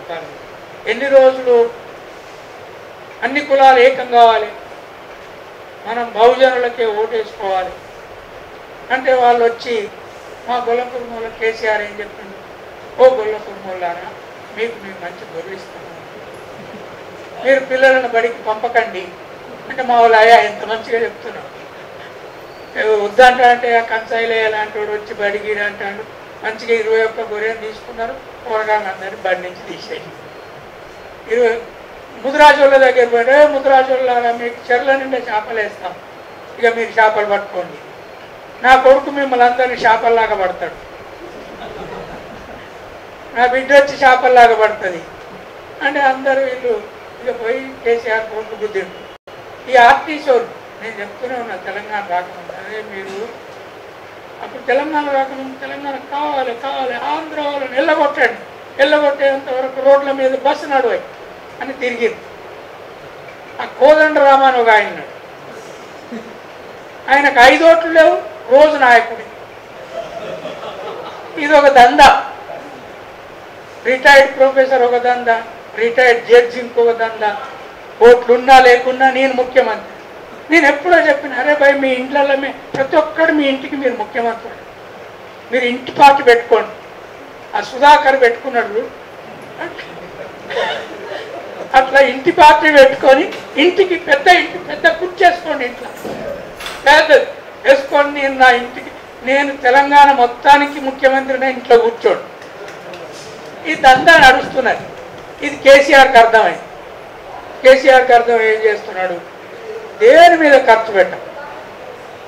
బతకాలి ఎన్ని రోజులు అన్ని కులాలు ఏకం కావాలి మనం బహుజనులకే ఓటేసుకోవాలి అంటే వాళ్ళు వచ్చి మా గొల్ల కుటుంబంలో కేసీఆర్ ఏం చెప్పిండు ఓ గొల్ల కుటుంబంలారా మీకు మేము మంచి గొర్రెలు ఇస్తాము మీరు పిల్లలను బడికి పంపకండి అంటే మా వాళ్ళు అయ్యా ఎంత మంచిగా చెప్తున్నాం వద్దంట అంటే ఆ కంచాయిలే అలాంటి వాడు వచ్చి బడికి అంటాడు మంచిగా ఇరవై ఒక్క గొర్రెలు తీసుకున్నారు కూరగాయలు అందరినీ బడి నుంచి తీసేయండి ఇరవై ముదిరాజోళ్ళ దగ్గర పోయినా "ఏ ముదిరాజోళ్ళ మీకు చెర్ల నిండా చేపలు వేస్తాం ఇక మీరు చేపలు పట్టుకోండి నా కొడుకు మిమ్మల్ని అందరినీ చేపల్లాగా పడతాడు నా బిడ్డ వచ్చి చేపల్లాగా పడుతుంది అంటే అందరూ వీళ్ళు ఇక పోయి కేసీఆర్ కొడుకు బుద్ధిండు ఈ ఆర్టీసీ వాళ్ళు నేను చెప్తూనే ఉన్నా తెలంగాణ రాకముందు అదే మీరు అప్పుడు తెలంగాణ రాకముందు తెలంగాణ కావాలి కావాలి ఆంధ్ర వాళ్ళని ఎల్లగొట్టండి ఎల్లగొట్టేంత వరకు రోడ్ల మీద బస్సు నడువాయి అని తిరిగింది ఆ కోదండ రామాను ఒక ఆయన ఉన్నాడు. ఆయనకు ఐదు ఓట్లు లేవు రోజు నాయకుడి ఇది ఒక దందా రిటైర్డ్ ప్రొఫెసర్ ఒక దందా రిటైర్డ్ జడ్జి ఇంకొక దందా ఓట్లున్నా లేకున్నా నేను ముఖ్యమంత్రి నేను ఎప్పుడో చెప్పిన అరే భయ్ మీ ఇంట్లలో మీ ప్రతి ఒక్కడు మీ ఇంటికి మీరు ముఖ్యమంత్రి మీరు ఇంటి పార్టీ పెట్టుకోండి ఆ సుధాకర్ పెట్టుకున్నాడు అట్లా ఇంటి పార్టీ పెట్టుకొని ఇంటికి పెద్ద ఇంటి పెద్ద కుర్చీ చేసుకోండి ఇంట్లో పెద్ద వేసుకొని నేను నా ఇంటికి నేను తెలంగాణ మొత్తానికి ముఖ్యమంత్రిని ఇంట్లో కూర్చోండి ఈ దందా నడుస్తున్నది ఇది కేసీఆర్కి అర్థమైంది కేసీఆర్కి అర్థం ఏం చేస్తున్నాడు దేని మీద ఖర్చు పెట్టం